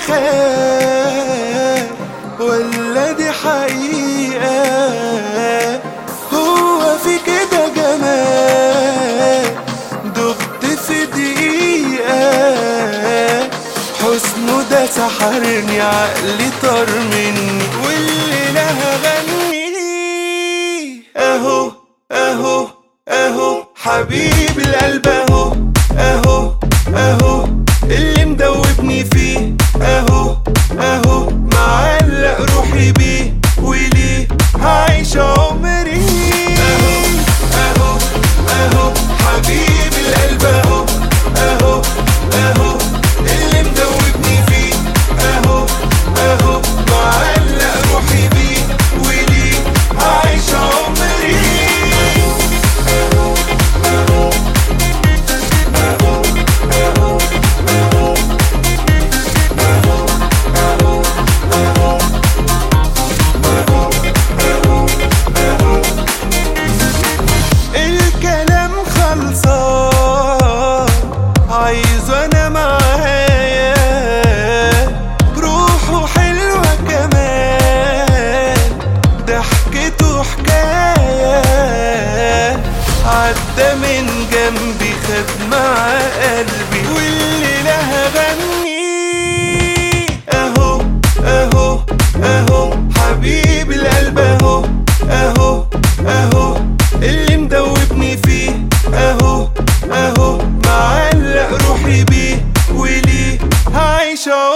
خيال ولا دي حقيقة هو في كده جمال دبت في دقيقة حسنه ده سحرني عقلي طار مني واللي لها غني اهو اهو اهو حبيب القلب اهو اهو اهو اللي مدوبني فيه اهو اهو معلق روحي بيه وليه هعيش عمري اهو اهو اهو حبيب القلب اهو اهو اهو اللي مدوبني فيه اهو اهو معلق روحي بيه وليه هعيش عمري الكلام خلصان عايز انا معايا روحه حلوة كمان ضحكته حكاية عدى من جنبي خد مع قلبي واللي لها غني اهو اهو اهو حبيب القلب اهو اهو اهو اللي مدوبني فيه اهو اهو معلق روحي بيه وليه هعيش